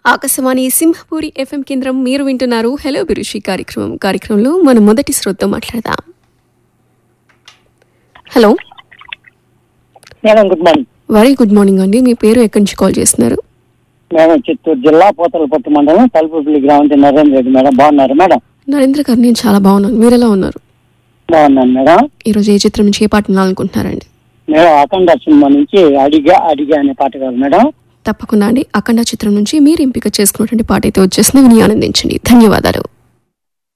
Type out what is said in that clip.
Akashvani Simhapuri FM కేంద్రం మీరు వింటున్నారు హలో బిరుషి కార్యక్రమం కార్యక్రమంలో మనం మొదటి శ్రోతతో మాట్లాడదాం hello madam good morning very good morning అండి మీ పేరు ఎక్కడి నుంచి కాల్ చేస్తున్నారు మేడం చిత్తూరు జిల్లా పోతలపట్టు మండలం తలుపుపల్లి గ్రామం నుంచి నరేంద్ర రెడ్డి మేడం బాగున్నారు మేడం నరేంద్ర గారు నేను చాలా బాగున్నాను మీరు ఎలా ఉన్నారు బాగున్నాను మేడం ఈరోజు ఏ చిత్రం నుంచి ఏ పాట వినాలనుకుంటున్నారండి మేడం అఖండ సినిమా నుంచి అడిగా అడిగా అనే పాట కాదు మేడం తప్పకుండా అండి అఖండ చిత్రం నుంచి మీరు ఎంపిక చేసుకున్నటువంటి పాట అయితే వచ్చేసింది విని ఆనందించండి ధన్యవాదాలు